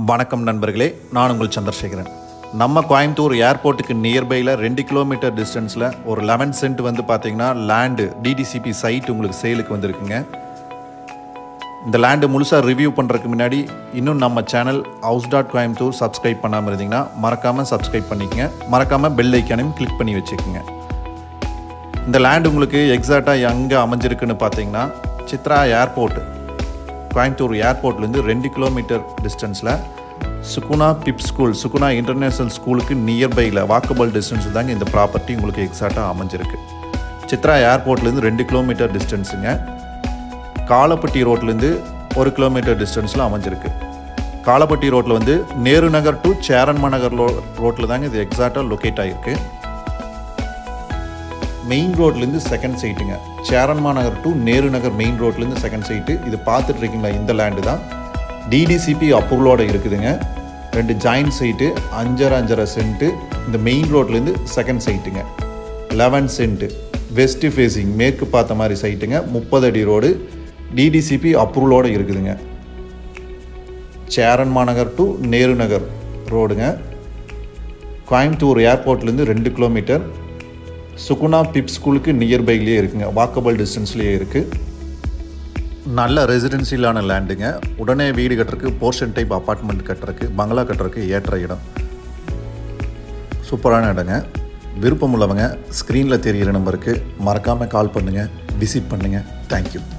வணக்கம் நண்பர்களே நான் உங்கள் சந்திரசேகரன் நம்ம கோயம்புத்தூர் ஏர்போர்ட்டுக்கு நியர்பையில் ரெண்டு கிலோமீட்டர் டிஸ்டன்ஸில் ஒரு லெவன் சென்ட் வந்து பார்த்தீங்கன்னா லேண்டு டிடிசிபி சைட் உங்களுக்கு சேலுக்கு வந்திருக்குங்க இந்த லேண்டு முழுசாக ரிவ்யூ பண்ணுறதுக்கு முன்னாடி இன்னும் நம்ம channel house dot Coimbatore subscribe பண்ணாமல் இருந்தீங்கன்னா மறக்காமல் சப்ஸ்கிரைப் பண்ணிக்கங்க மறக்காமல் பெல் ஐக்கானையும் கிளிக் பண்ணி வச்சுக்கோங்க இந்த லேண்ட் உங்களுக்கு எக்ஸாக்டாக எங்கே அமைஞ்சிருக்குன்னு பார்த்தீங்கன்னா சித்ரா ஏர்போர்ட் கோயம்புத்தூர் ஏர்போர்ட்லேருந்து ரெண்டு கிலோமீட்டர் டிஸ்டன்ஸில் Suguna PIP school Suguna international ஸ்கூலுக்கு நியர்பையில் வாக்கபிள் டிஸ்டன்ஸ் தாங்க இந்த ப்ராப்பர்ட்டி உங்களுக்கு எக்ஸாக்டாக அமைஞ்சிருக்கு சித்ரா ஏர்போர்ட்லேருந்து ரெண்டு கிலோமீட்டர் டிஸ்டன்ஸுங்க காலப்பட்டி ரோட்லேருந்து ஒரு கிலோமீட்டர் டிஸ்டன்ஸில் அமைஞ்சிருக்கு காலப்பட்டி ரோட்டில் வந்து நேரு நகர் டு சேரன்மா நகர் ரோ ரோட்டில் தாங்க இது எக்ஸாக்டாக லொக்கேட் ஆகிருக்கு மெயின் ரோட்லேருந்து செகண்ட் சைட்டுங்க சேரன்மா நகர் டு நேரு நகர் மெயின் ரோட்லேருந்து செகண்ட் சைட்டு இது பார்த்துட்டு இருக்கீங்களா இந்த லேண்டு தான் டிடிசிபி அப்ரூவலோட இருக்குதுங்க ரெண்டு ஜாயின்ட் சைட்டு அஞ்சரை அஞ்சரை சென்ட்டு இந்த மெயின் ரோட்லேருந்து செகண்ட் சைட்டுங்க லெவன் சென்ட்டு வெஸ்ட் ஃபேஸிங் மேற்கு பார்த்த மாதிரி சைட்டுங்க முப்பது அடி ரோடு டிடிசிபி அப்ரூவலோட இருக்குதுங்க சேரன்மா நகர் டு நேரு நகர் ரோடுங்க கோயம்புத்தூர் ஏர்போர்ட்லேருந்து ரெண்டு கிலோமீட்டர் சுகுணா பிப் ஸ்கூலுக்கு நியர்பைலேயே இருக்குங்க வாக்கபிள் டிஸ்டன்ஸ்லேயே இருக்குது நல்ல ரெசிடென்சியலான லேண்டுங்க உடனே வீடு கட்டுறதுக்கு போர்ஷன் டைப் அப்பார்ட்மெண்ட் கட்டுறதுக்கு பங்களா கட்டுறதுக்கு ஏற்ற இடம் சூப்பரான இடங்க விருப்பம் உள்ளவங்க ஸ்க்ரீனில் தெரிகிற நம்பருக்கு மறக்காமல் கால் பண்ணுங்கள் விசிட் பண்ணுங்கள் தேங்க்யூ